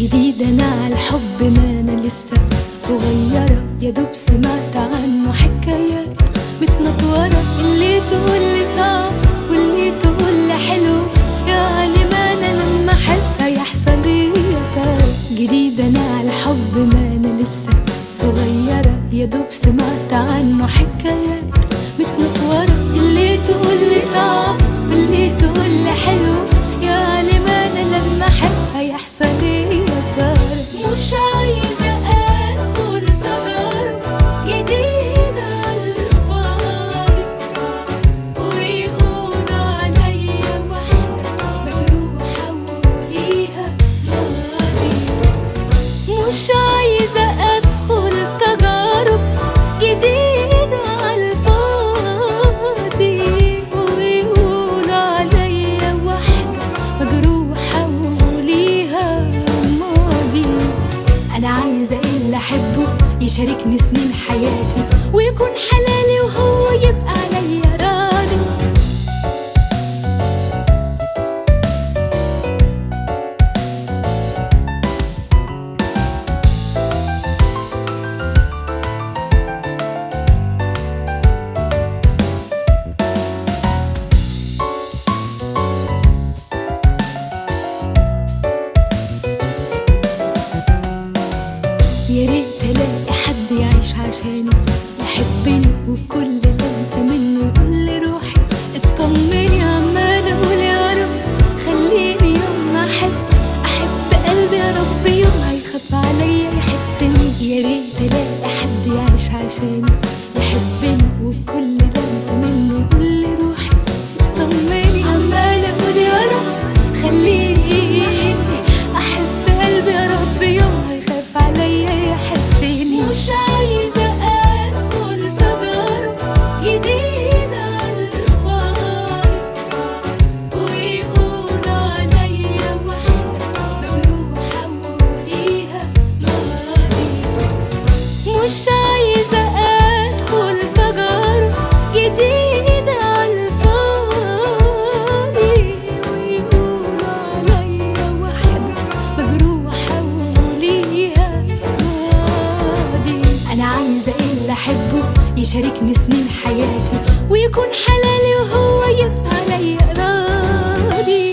جديد انا على الحب ما انا لسه صغيرة يا دوب سمعت عنه حكايات متنطورة اللي تقول لي صعب واللي تقول لي حلو يعني ما انا لما احب هيحصل ايه يا ترى جديد انا على الحب ما انا لسه صغيرة يا دوب سمعت عنه حكايات متنطورة اللي تقول لي صعب واللي تقول لي حلو يعني ما انا لما احب هيحصل ايه يا ترى مش عايزة ادخل تجارب جديدة على الفاضي ويقولوا عليا واحدة مجروحة وليها ماضي مش عايزة أدخل تجارب جديدة على الفاضي ويقولوا عليا واحدة مجروحة وليها ماضي أنا عايزة اللي أحبه يشاركني سنين حياتي ويكون حلالي وهو يبقى عليا راضي يا ريت الاقي حد يعيش عشاني يحبني وبكل لمسه منه يقول لي روحي اطمني عمال اقول يا رب خليني يوم ما احب احب قلبي يا رب يوم هيخاف عليا يحسني يا ريت الاقي حد يعيش عشاني يحبني وبكل لمسه منه يقول لي روحي اطمني عمال اقول يا رب خليني احب قلبي يا رب يوم هيخاف عليا يحسني مش عايزه ادخل تجارب جديده على الفاضي ويقولوا عليا واحده مجروحه وليها ماضي مش عايزة أدخل تجارب جديدة على الفاضي ويقولوا عليا واحدة مجروحة وليها ماضي أنا عايزة اللي أحبه يشاركني سنين حياتي ويكون حلالي وهو يبقى عليا راضي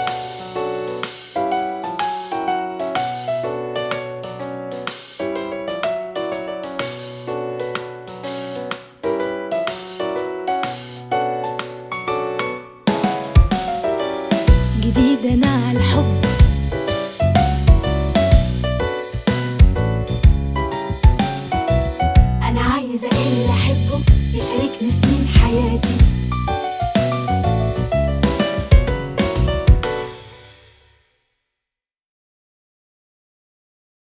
جديد انا على الحب انا عايزه اللي احبه يشاركني سنين حياتي